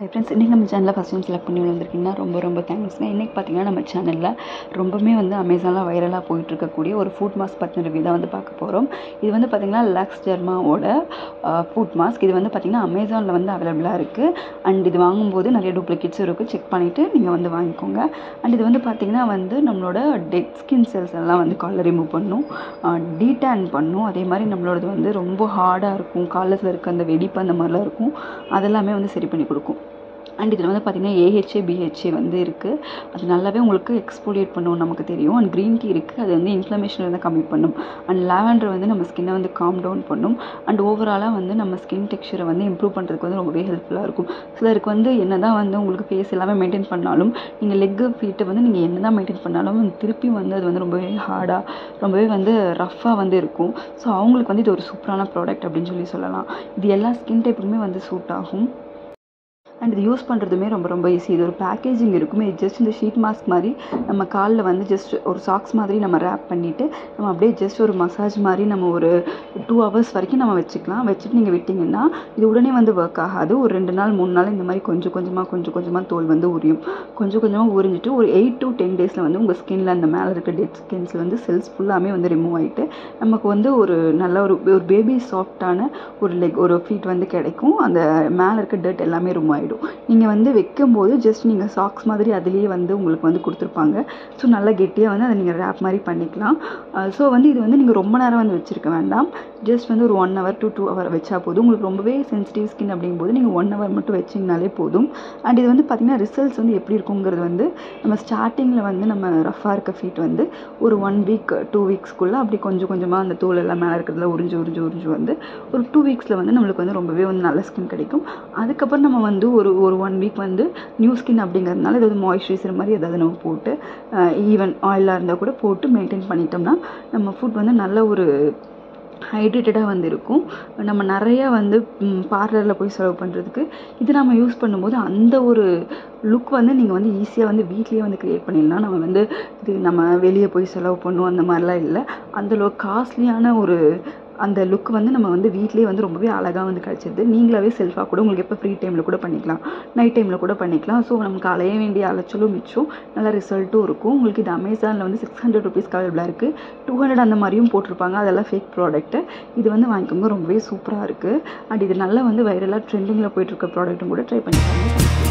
friends இன்றைக்கி நம்ம சேனலில் ஃபஸ்ட் டைம் செலக்ட் பண்ணி வந்திருக்கீங்கன்னா ரொம்ப ரொம்ப தேங்க்ஸ்ங்க இன்றைக்கி பார்த்தீங்கன்னா நம்ம சேனலில் ரொம்பவுமே வந்து அமேசானில் வைரலாக போயிட்டு இருக்கக்கூடிய ஒரு ஃபுட் மாஸ்க் பற்றின ரிவ்யூ தான் வந்து பார்க்க போகிறோம் இது வந்து பார்த்திங்கன்னா லக்ஸ் ஜெர்மாவோட ஃபுட் மாஸ்க் இது வந்து பார்த்திங்கன்னா அமேசானில் வந்து அவைலபிளாக இருக்குது அண்ட் இது வாங்கும்போது நிறைய டூப்ளிகேட்ஸும் இருக்குது செக் பண்ணிவிட்டு நீங்கள் வந்து வாங்கிக்கோங்க அண்ட் இது வந்து பார்த்திங்கன்னா வந்து நம்மளோட டெட் ஸ்கின் செல்ஸ் எல்லாம் வந்து காலில் ரிமூவ் பண்ணும் டீடேன் பண்ணும் அதே மாதிரி நம்மளோடது வந்து ரொம்ப ஹார்டாக இருக்கும் காலத்தில் இருக்க அந்த வெடிப்பு அந்த மாதிரிலாம் இருக்கும் அதெல்லாமே வந்து சரி பண்ணி கொடுக்கும் அண்ட் இதில் வந்து பார்த்திங்கன்னா ஏஹெச்ஏ பிஹெச்ஏ வந்து இருக்குது அது நல்லாவே உங்களுக்கு எக்ஸ்போலியேட் பண்ணும் நமக்கு தெரியும் அண்ட் க்ரீன் டீ இருக்குது அது வந்து இன்ஃப்ளமேஷன் வந்து கம்மி பண்ணும் அண்ட் லாவெண்டர் வந்து நம்ம ஸ்கின்னை வந்து காம் டவுன் பண்ணும் அண்ட் ஓவராலாக வந்து நம்ம ஸ்கின் டெக்ஸ்சரை வந்து இம்ப்ரூவ் பண்ணுறதுக்கு வந்து ரொம்பவே ஹெல்ப்ஃபுல்லாக இருக்கும் சிலருக்கு வந்து என்ன தான் வந்து உங்களுக்கு ஃபேஸ் எல்லாமே மெயின்டைன் பண்ணாலும் நீங்கள் லெக்கு ஃபீட்டை வந்து நீங்கள் என்ன தான் மெயின்டைன் பண்ணாலும் திருப்பி வந்து அது வந்து ரொம்பவே ஹார்டாக ரொம்பவே வந்து ரஃப்பாக வந்து இருக்கும் ஸோ அவங்களுக்கு வந்து இது ஒரு சூப்பரான ப்ராடக்ட் அப்படின்னு சொல்லி சொல்லலாம் இது எல்லா ஸ்கின் டைப்புக்குமே வந்து சூட் ஆகும் அண்ட் இது யூஸ் பண்ணுறதுமே ரொம்ப ரொம்ப ஈஸி இது ஒரு பேக்கேஜிங் இருக்கும் இது ஜஸ்ட் இந்த ஷீட் மாஸ்க் மாதிரி நம்ம காலில் வந்து ஜஸ்ட் ஒரு சாக்ஸ் மாதிரி நம்ம ரேப் பண்ணிவிட்டு நம்ம அப்படியே ஜஸ்ட் ஒரு மசாஜ் மாதிரி நம்ம ஒரு டூ ஹவர்ஸ் வரைக்கும் நம்ம வச்சுக்கலாம் வச்சுட்டு நீங்கள் விட்டிங்கன்னா இது உடனே வந்து ஒர்க் ஆகாது ஒரு ரெண்டு நாள் மூணு நாள் இந்த மாதிரி கொஞ்சம் கொஞ்சமாக கொஞ்சம் கொஞ்சமாக தோல் வந்து உரியும் கொஞ்சம் கொஞ்சமாக உறிஞ்சிட்டு ஒரு எயிட் டு டென் டேஸில் வந்து உங்கள் ஸ்கின்ல அந்த மேலே இருக்க டெட் ஸ்கின்ஸில் வந்து செல்ஸ் ஃபுல்லாமே வந்து ரிமூவ் ஆகிட்டு நமக்கு வந்து ஒரு நல்ல ஒரு ஒரு பேபி சாஃப்டான ஒரு லெக் ஒரு ஃபீட் வந்து கிடைக்கும் அந்த மேலே இருக்க டர்ட் எல்லாமே ரிமூவ் ஆகிடும் நீங்கள் வந்து வைக்கும்போது ஜஸ்ட் நீங்கள் சாக்ஸ் மாதிரி அதுலேயே வந்து உங்களுக்கு வந்து கொடுத்துருப்பாங்க ஸோ நல்லா கெட்டியாக வந்து அதை நீங்கள் ரேப் மாதிரி பண்ணிக்கலாம் ஸோ வந்து இது வந்து நீங்கள் ரொம்ப நேரம் வந்து வச்சுருக்க வேண்டாம் ஜஸ்ட் வந்து ஒரு one hour to two hour வச்சா போதும் உங்களுக்கு ரொம்பவே சென்சிட்டிவ் ஸ்கின் அப்படிங்கும்போது நீங்கள் ஒன் ஹவர் மட்டும் வச்சிங்கனாலே போதும் அண்ட் இது வந்து பார்த்திங்கன்னா ரிசல்ட்ஸ் வந்து எப்படி இருக்குங்கிறது வந்து நம்ம ஸ்டார்டிங்கில் வந்து நம்ம ரஃபாக இருக்க ஃபீட் வந்து ஒரு ஒன் வீக் டூ வீக்ஸ்க்குள்ளே அப்படி கொஞ்சம் கொஞ்சமாக அந்த தோல் எல்லாம் மேலே இருக்கிறதுல உறிஞ்சு உறிஞ்சு உறிஞ்சு வந்து ஒரு டூ வீக்ஸில் வந்து நம்மளுக்கு வந்து ரொம்பவே வந்து நல்ல ஸ்கின் கிடைக்கும் அதுக்கப்புறம் நம்ம வந்து ஒரு ஒரு ஒன் வீக் வந்து நியூ ஸ்கின் அப்படிங்கிறதுனால ஏதாவது மாய்ஸ்சரைசர் மாதிரி ஏதாவது நம்ம போட்டு ஈவன் ஆயிலாக இருந்தால் கூட போட்டு மெயின்டைன் பண்ணிட்டோம்னா நம்ம ஃபுட் வந்து நல்ல ஒரு ஹைட்ரேட்டடாக வந்து இருக்கும் நம்ம நிறையா வந்து பார்லரில் போய் செலவு பண்ணுறதுக்கு இது நம்ம யூஸ் பண்ணும்போது அந்த ஒரு லுக் வந்து நீங்கள் வந்து ஈஸியாக வந்து வீட்லேயே வந்து க்ரியேட் பண்ணிடலாம் நம்ம வந்து இது நம்ம வெளியே போய் செலவு பண்ணுவோம் அந்த மாதிரிலாம் இல்லை அந்த காஸ்ட்லியான ஒரு அந்த லுக் வந்து நம்ம வந்து வீட்லேயே வந்து ரொம்பவே அழகாக வந்து கிடச்சிருது நீங்களாவே செல்ஃபாக கூட உங்களுக்கு எப்போ ஃப்ரீ டைமில் கூட பண்ணிக்கலாம் நைட் டைமில் கூட பண்ணிக்கலாம் ஸோ நமக்கு அலைய வேண்டிய அலைச்சலும் மிச்சம் நல்ல ரிசல்ட்டும் இருக்கும் உங்களுக்கு இது அமேசானில் வந்து சிக்ஸ் ஹண்ட்ரட் ருபீஸ் அவைலபிளாக இருக்குது டூ ஹண்ட்ரட் அந்த மாதிரியும் போட்டிருப்பாங்க அதெல்லாம் ஃபேக் ப்ராடக்ட்டு இது வந்து வாங்கிக்கோங்க ரொம்பவே சூப்பராக இருக்குது அண்ட் இது நல்லா வந்து வைரலாக ட்ரெண்டிங்கில் போயிட்டுருக்க ப்ராடக்ட்டும் கூட ட்ரை பண்ணிப்பாங்க